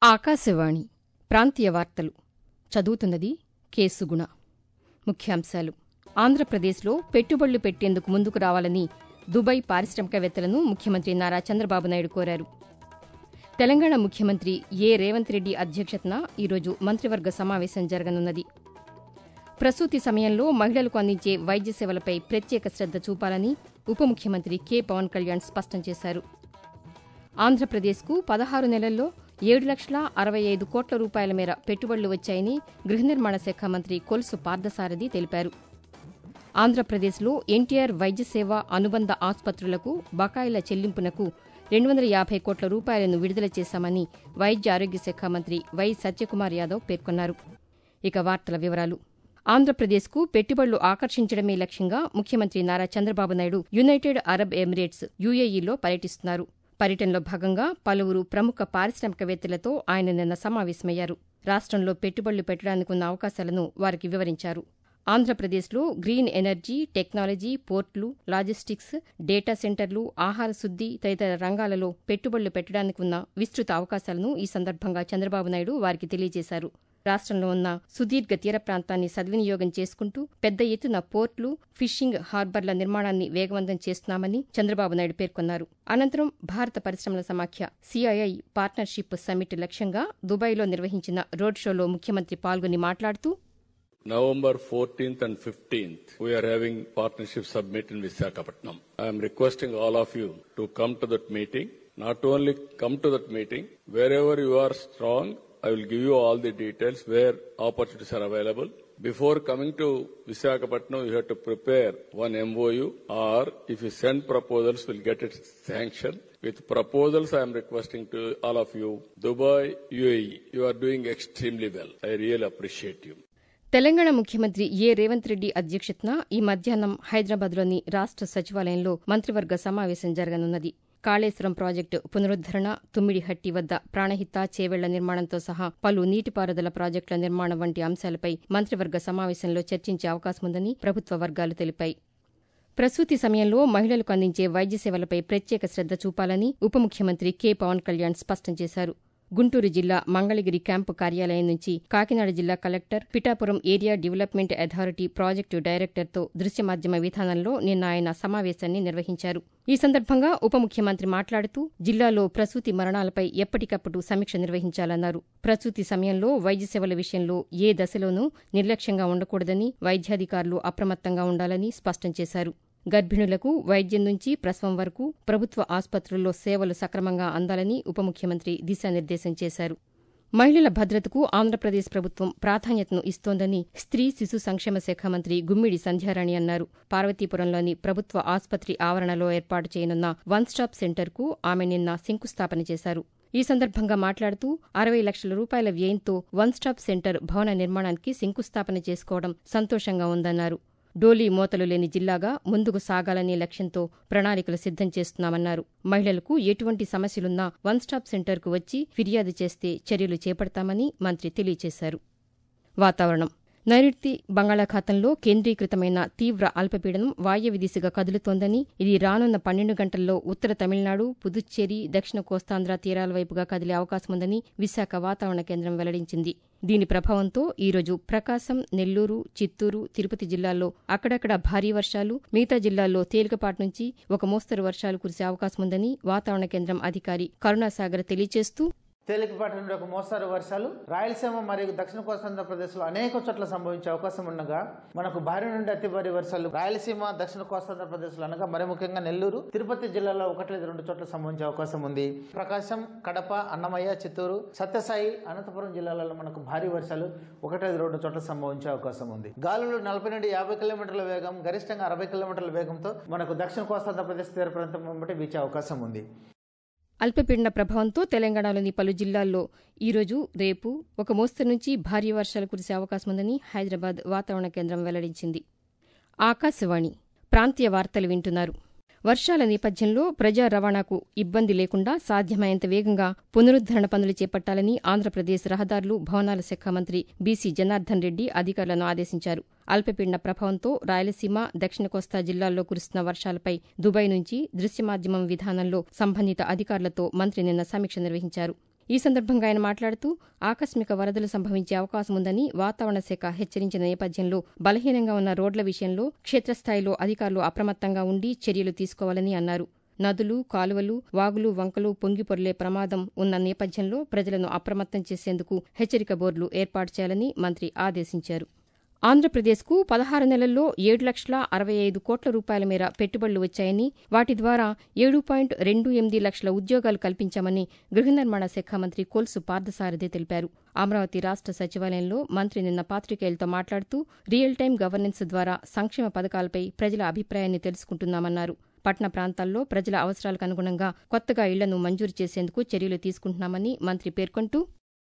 ఆకాశవాణి ప్రాంతీయ వార్తలు చదువుతున్నది కేసుగుణ ముఖ్యాంశాలు ఆంధ్రప్రదేశ్లో పెట్టుబడులు పెట్టేందుకు ముందుకు రావాలని దుబాయ్ పారిశ్రామికవేత్తలను ముఖ్యమంత్రి నారా చంద్రబాబు నాయుడు కోరారు తెలంగాణ ముఖ్యమంత్రి ఏ రేవంత్ రెడ్డి అధ్యక్షతన ఈరోజు మంత్రివర్గ సమావేశం జరగనున్నది ప్రసూతి సమయంలో మహిళలకు అందించే వైద్య సేవలపై ప్రత్యేక శ్రద్ద చూపాలని ఉప ముఖ్యమంత్రి కె పవన్ కళ్యాణ్ స్పష్టం చేశారు ఆంధ్రప్రదేశ్కు పదహారు నెలల్లో ఏడు లక్షల అరవై ఐదు కోట్ల రూపాయల మేర పెట్టుబడులు వచ్చాయని గృహ నిర్మాణ శాఖ మంత్రి కొలుసు పార్థసారథి తెలిపారు ఆంధ్రప్రదేశ్లో ఎన్టీఆర్ వైద్య సేవ అనుబంధ ఆసుపత్రులకు బకాయిల చెల్లింపునకు రెండు వందల యాభై కోట్ల రూపాయలను విడుదల చేశామని వైద్య ఆరోగ్య శాఖ మంత్రి వై సత్యకుమార్ యాదవ్ పేర్కొన్నారు ఇక వార్తల వివరాలు ఆంధ్రప్రదేశ్కు పెట్టుబడులు ఆకర్షించడమే లక్ష్యంగా ముఖ్యమంత్రి Nara Chandrababu Naidu United Arab Emirates యుఏఈలో పర్యటిస్తున్నారు పర్యటనలో భాగంగా పలువురు ప్రముఖ పారిశ్రామికవేత్తలతో ఆయన నిన్న సమావేశమయ్యారు రాష్టంలో పెట్టుబడులు పెట్టడానికి ఉన్న అవకాశాలను వారికి వివరించారు ఆంధ్రప్రదేశ్లో గ్రీన్ ఎనర్జీ టెక్నాలజీ పోర్టులు లాజిస్టిక్స్ డేటా సెంటర్లు ఆహార శుద్ది తదితర రంగాలలో పెట్టుబడులు పెట్టడానికి ఉన్న విస్తృత అవకాశాలను ఈ సందర్భంగా చంద్రబాబు నాయుడు వారికి తెలియజేశారు రాష్టంలో ఉన్న సుదీర్ఘ తీర ప్రాంతాన్ని సద్వినియోగం చేసుకుంటూ పెద్ద ఎత్తున పోర్టులు ఫిషింగ్ హార్బర్ల నిర్మాణాన్ని వేగవంతం చేస్తున్నామని చంద్రబాబు నాయుడు పేర్కొన్నారు అనంతరం భారత పరిశ్రమల సమాఖ్య సిఐఐ పార్ట్నర్షిప్ సమ్మిట్ లక్ష్యంగా దుబాయ్లో నిర్వహించిన రోడ్ షోలో ముఖ్యమంత్రి పాల్గొని మాట్లాడుతూ November 14th and 15th, we are having partnership summit in Visakhapatnam. I am requesting all of you to come to that meeting. Not only come to that meeting, wherever you are strong, I will give you all the details where opportunities are available. Before coming to Visakhapatnam, you have to prepare one MOU or if you send proposals, we'll get it sanctioned. With proposals, I am requesting to all of you, Dubai, UAE, you are doing extremely well. I really appreciate you. Telangana ముఖ్యమంత్రి ఏ రేవంత్ రెడ్డి అధ్యక్షతన ఈ మధ్యాహ్నం హైదరాబాద్లోని రాష్ట సచివాలయంలో మంత్రివర్గ సమావేశం జరగనున్నది కాళేశ్వరం ప్రాజెక్టు పునరుద్దరణ తుమ్మిడిహట్టి వద్ద ప్రాణహిత చేవెళ్ల నిర్మాణంతో సహా పలు నీటిపారుదల ప్రాజెక్టుల నిర్మాణం వంటి అంశాలపై మంత్రివర్గ సమావేశంలో చర్చించే అవకాశముందని ప్రభుత్వ వర్గాలు తెలిపాయి ప్రసూతి సమయంలో మహిళలకు అందించే వైద్య సేవలపై ప్రత్యేక శ్రద్ద చూపాలని ఉప ముఖ్యమంత్రి కె పవన్ కళ్యాణ్ స్పష్టం చేశారు గుంటూరు జిల్లా మంగళగిరి క్యాంపు కార్యాలయం నుంచి కాకినాడ జిల్లా collector Pithapuram area development authority project డైరెక్టర్తో దృశ్య మాధ్యమ విధానంలో నిన్న ఆయన సమావేశాన్ని నిర్వహించారు ఈ సందర్భంగా ఉప ముఖ్యమంత్రి మాట్లాడుతూ జిల్లాలో ప్రసూతి మరణాలపై ఎప్పటికప్పుడు సమీక్ష నిర్వహించాలన్నారు ప్రసూతి సమయంలో వైద్య సేవల విషయంలో ఏ దశలోనూ నిర్లక్ష్యంగా ఉండకూడదని వైద్యాధికారులు అప్రమత్తంగా ఉండాలని స్పష్టం చేశారు గర్భిణులకు వైద్యం నుంచి ప్రసవం వరకు ప్రభుత్వ ఆసుపత్రుల్లో సేవలు సక్రమంగా అందాలని ఉప ముఖ్యమంత్రి దిశానిర్దేశం చేశారు మహిళల భద్రతకు ఆంధ్రప్రదేశ్ ప్రభుత్వం ప్రాధాన్యతను ఇస్తోందని స్త్రీ శిశు సంక్షేమ శాఖ మంత్రి గుమ్మిడి సంధ్యారాణి అన్నారు పార్వతీపురంలోని ప్రభుత్వ ఆసుపత్రి ఆవరణలో ఏర్పాటు చేయనున్న వన్ స్టాప్ సెంటర్కు ఆమె నిన్న శంకుస్థాపన చేశారు ఈ సందర్భంగా మాట్లాడుతూ అరవై లక్షల రూపాయల వ్యయంతో వన్ స్టాప్ సెంటర్ భవన నిర్మాణానికి శంకుస్థాపన చేసుకోవడం సంతోషంగా ఉందన్నారు డోలీ మోతలు లేని జిల్లాగా ముందుకు సాగాలనే లక్ష్యంతో ప్రణాళికలు సిద్దం చేస్తున్నామన్నారు మహిళలకు ఎటువంటి సమస్యలున్నా వన్ స్టాప్ సెంటర్కు వచ్చి ఫిర్యాదు చేస్తే చర్యలు చేపడతామని మంత్రి తెలియజేశారు వాతావరణం నైరుతి బంగాళాఖాతంలో కేంద్రీకృతమైన తీవ్ర అల్పపీడనం వాయవ్య దిశగా కదులుతోందని ఇది రానున్న పన్నెండు గంటల్లో ఉత్తర తమిళనాడు పుదుచ్చేరి దక్షిణ కోస్తాంధ్ర తీరాల వైపుగా కదిలే అవకాశముందని విశాఖ వాతావరణ కేంద్రం వెల్లడించింది దీని ప్రభావంతో ఈరోజు ప్రకాశం నెల్లూరు చిత్తూరు తిరుపతి జిల్లాల్లో అక్కడక్కడ భారీ వర్షాలు మిగతా జిల్లాల్లో తేలికపాటి నుంచి ఒక మోస్తరు వర్షాలు కురిసే అవకాశముందని వాతావరణ కేంద్రం అధికారి కరుణాసాగర్ తెలియజేస్తూ తేలికపాటి నుండి ఒక మోస్తారు వర్షాలు రాయలసీమ మరియు దక్షిణ కోస్తాంధ్రప్రదేశ్ లో అనేక చోట్ల సంభవించే అవకాశం ఉండగా మనకు భారీ నుండి అతి భారీ వర్షాలు రాయలసీమ దక్షిణ కోస్తాంధ్రప్రదేశ్ లో అనగా మరి ముఖ్యంగా నెల్లూరు తిరుపతి జిల్లాలో ఒకటి లేదా రెండు చోట్ల సంభవించే అవకాశం ఉంది ప్రకాశం కడప అన్నమయ్య చిత్తూరు సత్యసాయి అనంతపురం జిల్లాలలో మనకు భారీ వర్షాలు ఒకటి లేదా రెండు చోట్ల సంభవించే అవకాశం ఉంది గాలులు నలభై నుండి యాభై కిలోమీటర్ల వేగం గరిష్టంగా అరవై కిలోమీటర్ల వేగంతో మనకు దక్షిణ కోస్తాంధ్రప్రదేశ్ తీర ప్రాంతం బట్టి వీచే అవకాశం ఉంది అల్పపీడన ప్రభావంతో తెలంగాణలోని పలు జిల్లాల్లో ఈరోజు రేపు ఒక మోస్తరు నుంచి భారీ వర్షాలు కురిసే అవకాశముందని హైదరాబాద్ వాతావరణ కేంద్రం వెల్లడించింది ఆకాశవాణి ప్రాంతీయ వార్తలు వింటున్నారు వర్షాల నేపథ్యంలో ప్రజా రవాణాకు ఇబ్బంది లేకుండా సాధ్యమైనంత వేగంగా పునరుద్దరణ పనులు చేపట్టాలని ఆంధ్రప్రదేశ్ రహదారులు భవనాల శాఖ మంత్రి బీసీ జనార్దన్ రెడ్డి అధికారులను ఆదేశించారు అల్పపీడన ప్రభావంతో రాయలసీమ దక్షిణ కోస్తా జిల్లాల్లో కురుస్తున్న వర్షాలపై దుబాయ్ నుంచి దృశ్య మాధ్యమం విధానంలో సంబంధిత అధికారులతో మంత్రి నిన్న సమీక్ష నిర్వహించారు ఈ సందర్భంగా ఆయన మాట్లాడుతూ ఆకస్మిక వరదలు సంభవించే అవకాశం ఉందని వాతావరణ శాఖ హెచ్చరించిన నేపథ్యంలో బలహీనంగా ఉన్న రోడ్ల విషయంలో క్షేత్రస్థాయిలో అధికారులు అప్రమత్తంగా ఉండి చర్యలు తీసుకోవాలని అన్నారు నదులు కాలువలు వాగులు వంకలు పొంగిపొర్లే ప్రమాదం ఉన్న నేపథ్యంలో ప్రజలను అప్రమత్తం చేసేందుకు హెచ్చరిక బోర్డులు ఏర్పాటు చేయాలని మంత్రి ఆదేశించారు ఆంధ్రప్రదేశ్కు పదహారు నెలల్లో ఏడు లక్షల అరవై ఐదు కోట్ల రూపాయల మేర పెట్టుబడులు వచ్చాయని వాటి ద్వారా ఏడు పాయింట్ రెండు ఎనిమిది లక్షల ఉద్యోగాలు కల్పించామని గృహ నిర్మాణ శాఖ మంత్రి కొల్సు పార్థసారథి తెలిపారు అమరావతి రాష్ట సచివాలయంలో మంత్రి నిన్న పాతికేయులతో మాట్లాడుతూ రియల్ టైం గవర్నెన్స్ ద్వారా సంక్షేమ పథకాలపై ప్రజల అభిప్రాయాన్ని తెలుసుకుంటున్నామన్నారు పట్టణ ప్రాంతాల్లో ప్రజల అవసరాలకు అనుగుణంగా కొత్తగా ఇళ్లను మంజూరు చేసేందుకు చర్యలు తీసుకుంటున్నామని మంత్రి పేర్కొంటూ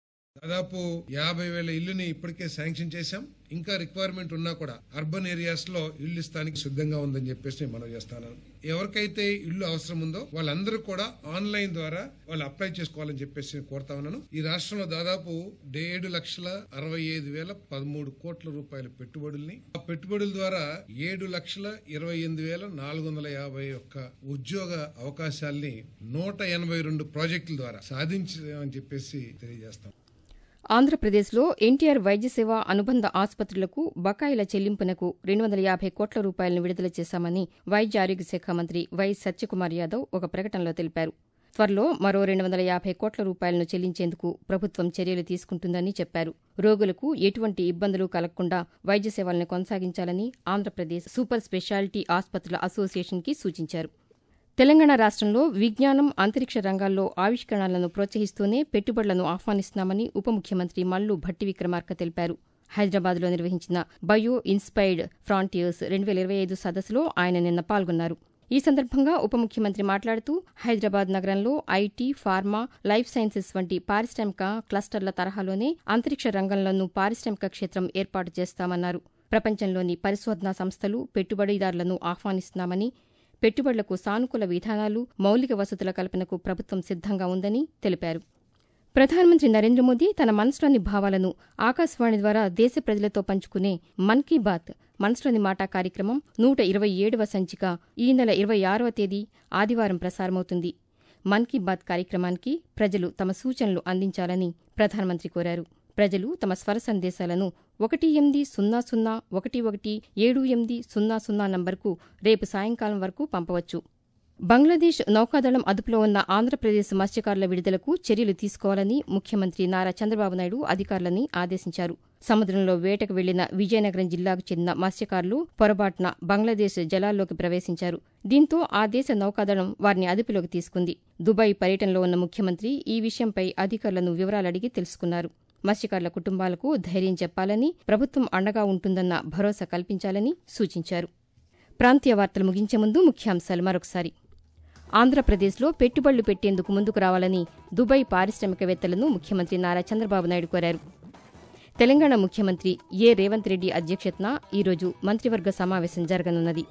దాదాపు యాభై వేల ఇల్లుని ఇప్పటికే శాంక్షన్ చేశాం ఇంకా రిక్వైర్మెంట్ ఉన్నా కూడా అర్బన్ ఏరియాస్ లో ఇల్లు ఇస్తానికి సిద్ధంగా ఉందని చెప్పేసి నేను మనవి చేస్తాను ఎవరికైతే ఇల్లు అవసరం ఉందో వాళ్ళందరూ కూడా ఆన్లైన్ ద్వారా వాళ్ళు అప్లై చేసుకోవాలని చెప్పేసి నేను కోరుతా ఉన్నాను ఈ రాష్ట్రంలో దాదాపు ఏడు లక్షల అరవై ఐదు వేల పదమూడు కోట్ల రూపాయల పెట్టుబడుల్ని ఆ పెట్టుబడుల ద్వారా ఏడు లక్షల ఇరవై ఎనిమిది వేల నాలుగు వందల యాభై ఒక్క ఉద్యోగ అవకాశాల్ని నూట ఎనభై రెండు ప్రాజెక్టుల ద్వారా సాధించామని చెప్పేసి తెలియజేస్తాం ఆంధ్రప్రదేశ్లో ఎన్టీఆర్ వైద్య సేవ అనుబంధ ఆసుపత్రులకు బకాయిల చెల్లింపునకు రెండు వందల యాభై కోట్ల రూపాయలను విడుదల చేశామని వైద్య ఆరోగ్య శాఖ మంత్రి వై సత్యకుమార్ యాదవ్ ఒక ప్రకటనలో తెలిపారు త్వరలో మరో రెండు వందల యాభై కోట్ల రూపాయలను చెల్లించేందుకు ప్రభుత్వం చర్యలు తీసుకుంటుందని చెప్పారు రోగులకు ఎటువంటి ఇబ్బందులు కలగకుండా వైద్య సేవలను కొనసాగించాలని ఆంధ్రప్రదేశ్ సూపర్ స్పెషాలిటీ ఆసుపత్రుల అసోసియేషన్కి సూచించారు తెలంగాణ రాష్ట్రంలో విజ్ఞానం అంతరిక్ష రంగాల్లో ఆవిష్కరణలను ప్రోత్సహిస్తూనే పెట్టుబడులను ఆహ్వానిస్తున్నామని ఉప ముఖ్యమంత్రి మల్లు భట్టి విక్రమార్క తెలిపారు హైదరాబాద్లో నిర్వహించిన బయో ఇన్స్పైర్డ్ ఫ్రాంటియర్స్ రెండు వేల ఇరవై ఐదు సదస్సులో ఆయన నిన్న పాల్గొన్నారు ఈ సందర్భంగా ఉప ముఖ్యమంత్రి మాట్లాడుతూ హైదరాబాద్ నగరంలో ఐటీ ఫార్మా లైఫ్ సైన్సెస్ వంటి పారిశ్రామిక క్లస్టర్ల తరహాలోనే అంతరిక్ష రంగంలోనూ పారిశ్రామిక క్షేత్రం ఏర్పాటు చేస్తామన్నారు ప్రపంచంలోని పరిశోధనా సంస్థలు పెట్టుబడిదారులను ఆహ్వానిస్తున్నామని పెట్టుబడులకు సానుకూల విధానాలు మౌలిక వసతుల కల్పనకు ప్రభుత్వం సిద్దంగా ఉందని తెలిపారు ప్రధానమంత్రి నరేంద్ర మోదీ తన మనసులోని భావాలను ఆకాశవాణి ద్వారా దేశ ప్రజలతో పంచుకునే మన్ కీ బాత్ మనసులోని మాట కార్యక్రమం నూట ఇరవై ఏడవ సంచిక ఈ నెల ఇరవై ఆరవ తేదీ ఆదివారం ప్రసారమవుతుంది మన్ కీ బాత్ కార్యక్రమానికి ప్రజలు తమ సూచనలు అందించాలని ప్రధానమంత్రి కోరారు ప్రజలు తమ స్వర సందేశాలను ఒకటి ఎనిమిది సున్నా సున్నా ఒకటి ఒకటి ఏడు ఎనిమిది సున్నా సున్నా నంబర్కు రేపు సాయంకాలం వరకు పంపవచ్చు బంగ్లాదేశ్ నౌకాదళం అదుపులో ఉన్న ఆంధ్రప్రదేశ్ మత్స్యకారుల విడుదలకు చర్యలు తీసుకోవాలని ముఖ్యమంత్రి నారా చంద్రబాబు నాయుడు అధికారులని ఆదేశించారు సముద్రంలో వేటకు వెళ్లిన విజయనగరం జిల్లాకు చెందిన మత్స్యకారులు పొరపాటున బంగ్లాదేశ్ జలాల్లోకి ప్రవేశించారు దీంతో ఆ దేశ నౌకాదళం వారిని అదుపులోకి తీసుకుంది దుబాయ్ పర్యటనలో ఉన్న ముఖ్యమంత్రి ఈ విషయంపై అధికారులను వివరాలు అడిగి తెలుసుకున్నారు మత్స్యకారుల కుటుంబాలకు ధైర్యం చెప్పాలని ప్రభుత్వం అండగా ఉంటుందన్న భరోసా కల్పించాలని సూచించారు ప్రాంతీయ వార్తలు ముగించే ముందు ముఖ్యాంశాలు మరొకసారి ఆంధ్రప్రదేశ్లో పెట్టుబడులు పెట్టేందుకు ముందుకు రావాలని దుబాయ్ పారిశ్రామికవేత్తలను ముఖ్యమంత్రి నారా చంద్రబాబు నాయుడు కోరారు తెలంగాణ ముఖ్యమంత్రి ఏ రేవంత్ రెడ్డి అధ్యక్షతన ఈరోజు మంత్రివర్గ సమావేశం జరగనున్నది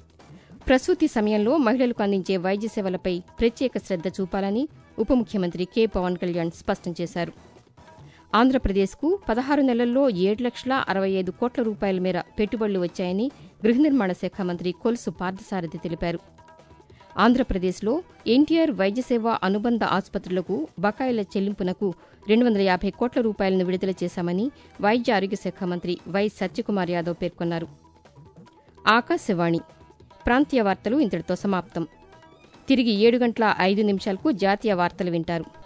ప్రసూతి సమయంలో మహిళలకు అందించే వైద్య సేవలపై ప్రత్యేక శ్రద్ద చూపాలని ఉప ముఖ్యమంత్రి కె పవన్ కళ్యాణ్ స్పష్టం చేశారు ఆంధ్రప్రదేశ్కు పదహారు నెలల్లో ఏడు లక్షల అరవై ఐదు కోట్ల రూపాయల మేర పెట్టుబడులు వచ్చాయని గృహ నిర్మాణ శాఖ మంత్రి కొలుసు పార్థసారథి తెలిపారు ఆంధ్రప్రదేశ్లో ఎన్టీఆర్ వైద్య సేవ అనుబంధ ఆసుపత్రులకు బకాయిల చెల్లింపునకు రెండు వందల యాభై కోట్ల రూపాయలను విడుదల చేశామని వైద్య ఆరోగ్య శాఖ మంత్రి వై సత్యకుమార్ యాదవ్ పేర్కొన్నారు ఆకాశవాణి ప్రాంతీయ వార్తలు ఇంతటితో సమాప్తం తిరిగి ఏడు గంటల ఐదు నిమిషాలకు జాతీయ వార్తలు వింటారు